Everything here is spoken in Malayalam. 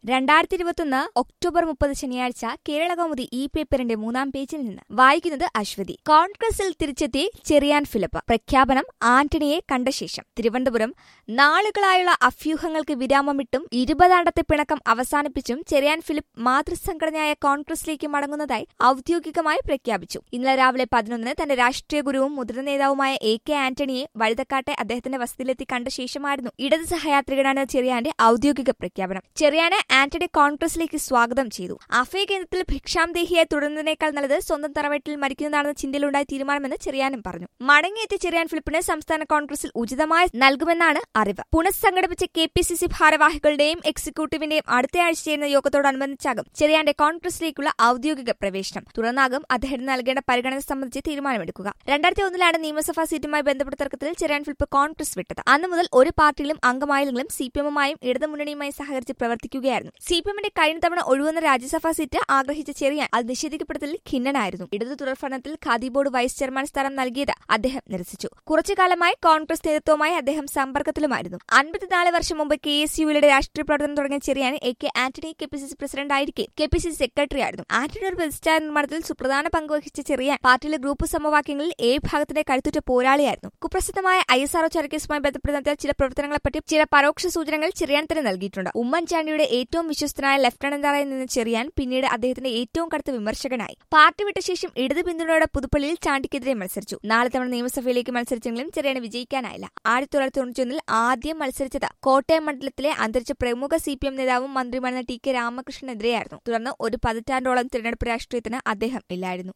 രണ്ടായിരത്തി ഇരുപത്തൊന്ന് ഒക്ടോബർ മുപ്പത് ശനിയാഴ്ച കേരളകൗമുദി ഈ പേപ്പറിന്റെ മൂന്നാം പേജിൽ നിന്ന് വായിക്കുന്നത് അശ്വതി കോൺഗ്രസിൽ തിരിച്ചെത്തി ചെറിയാൻ ഫിലിപ്പ് പ്രഖ്യാപനം ആന്റണിയെ കണ്ട ശേഷം തിരുവനന്തപുരം നാളുകളായുള്ള അഭ്യൂഹങ്ങൾക്ക് വിരാമമിട്ടും ഇരുപതാണ്ടത്തെ പിണക്കം അവസാനിപ്പിച്ചും ചെറിയാൻ ഫിലിപ്പ് മാതൃസംഘടനയായ കോൺഗ്രസിലേക്ക് മടങ്ങുന്നതായി ഔദ്യോഗികമായി പ്രഖ്യാപിച്ചു ഇന്നലെ രാവിലെ പതിനൊന്നിന് തന്റെ രാഷ്ട്രീയ ഗുരുവും മുതിർന്ന നേതാവുമായ എ കെ ആന്റണിയെ വഴുതക്കാട്ടെ അദ്ദേഹത്തിന്റെ വസതിയിലെത്തി കണ്ട ശേഷമായിരുന്നു ഇടത് സഹയാത്രികനാണ് ചെറിയാന്റെ ഔദ്യോഗിക പ്രഖ്യാപനം ചെറിയാനെ ആന്റണി കോൺഗ്രസിലേക്ക് സ്വാഗതം ചെയ്തു അഫയ കേന്ദ്രത്തിൽ ഭിക്ഷാംദേഹിയായി തുടരുന്നതിനേക്കാൾ നല്ലത് സ്വന്തം തറവീട്ടിൽ മരിക്കുന്നതാണെന്ന ചിന്തയിലുണ്ടായ തീരുമാനമെന്ന് ചെറിയാനും പറഞ്ഞു മടങ്ങിയെത്തിയ ചെറിയാൻ ഫിലിപ്പിന് സംസ്ഥാന കോൺഗ്രസിൽ ഉചിതമായി നൽകുമെന്നാണ് അറിവ് പുനഃസംഘടിപ്പിച്ച കെ പി സി സി ഭാരവാഹികളുടെയും എക്സിക്യൂട്ടീവിന്റെയും അടുത്തയാഴ്ച ചേരുന്ന യോഗത്തോടനുബന്ധിച്ചാകും ചെറിയാന്റെ കോൺഗ്രസിലേക്കുള്ള ഔദ്യോഗിക പ്രവേശനം തുടർന്നാകും അദ്ദേഹത്തിന് നൽകേണ്ട പരിഗണന സംബന്ധിച്ച് തീരുമാനമെടുക്കുക രണ്ടായിരത്തി ഒന്നിലാണ് നിയമസഭാ സീറ്റുമായി ബന്ധപ്പെട്ട തർക്കത്തിൽ ചെറിയാൻ ഫിലിപ്പ് കോൺഗ്രസ് വിട്ടത് അന്ന് മുതൽ ഒരു പാർട്ടിയിലും അംഗമായില്ലെങ്കിലും സി പി എമ്മുമായും ഇടതുമുന്നണിയുമായി സഹകരിച്ച് പ്രവർത്തിക്കുകയായിരുന്നു സി പി എമ്മിന്റെ കഴിഞ്ഞ തവണ ഒഴിവന്ന രാജ്യസഭാ സീറ്റ് ആഗ്രഹിച്ച ചെറിയാൻ അത് നിഷേധിക്കപ്പെട്ടതിൽ ഖിന്നനായിരുന്നു ഇടതു തുടർഭരണത്തിൽ ഖാദി ബോർഡ് വൈസ് ചെയർമാൻ സ്ഥാനം നൽകിയത് അദ്ദേഹം നിരസിച്ചു കുറച്ചു കാലമായി കോൺഗ്രസ് നേതൃത്വവുമായി അദ്ദേഹം സമ്പർക്കത്തിലുമായിരുന്നു അൻപത്തിനാല് വർഷം മുമ്പ് കെ എസ് യുവിലെ രാഷ്ട്രീയ പ്രവർത്തനം തുടങ്ങിയ Cherian A K Antony K P C C president ആയിരിക്കെ K P C C secretary ആയിരുന്നു ആന്റണി ഒരു പ്രതിഷ്ഠാ നിർമ്മാണത്തിൽ സുപ്രധാന പങ്കുവഹിച്ച ചെറിയാൻ പാർട്ടിയിലെ ഗ്രൂപ്പ് സമവാക്യങ്ങളിൽ എ വിഭാഗത്തിന്റെ കരുത്തുറ്റ പോരാളിയായിരുന്നു കുപ്രസിദ്ധമായ ഐ എസ് ആർഒ ചരക്കേസുമായി ബന്ധപ്പെട്ട് നടത്തിയ ചില പ്രവർത്തനങ്ങളെപ്പറ്റി ചില പരോക്ഷ സൂചനകൾ ചെറിയാൻ തന്നെ നൽകിയിട്ടുണ്ട് ഉമ്മൻചാണ്ടിയുടെ ഏറ്റവും വിശ്വസ്തനായ ലഫ്റ്റനന്റായി നിന്ന ചെറിയാൻ പിന്നീട് അദ്ദേഹത്തിന്റെ ഏറ്റവും കടുത്ത വിമർശകനായി പാർട്ടി വിട്ട ശേഷം ഇടത് പിന്തുണയോടെ പുതുപ്പള്ളിയിൽ ചാണ്ടിക്കെതിരെ മത്സരിച്ചു നാല് തവണ നിയമസഭയിലേക്ക് മത്സരിച്ചെങ്കിലും ചെറിയാന് വിജയിക്കാനായില്ല ആയിരത്തി തൊള്ളായിരത്തി തൊണ്ണൂറ്റിയൊന്നിൽ ആദ്യം മത്സരിച്ചത് കോട്ടയം മണ്ഡലത്തിലെ അന്തരിച്ച പ്രമുഖ സി പി എം നേതാവും മന്ത്രിയുമായിരുന്ന ടി കെ രാമകൃഷ്ണനെതിരെയായിരുന്നു തുടർന്ന് ഒരു പതിറ്റാണ്ടോളം തിരഞ്ഞെടുപ്പ് രാഷ്ട്രീയത്തിന് അദ്ദേഹം ഇല്ലായിരുന്നു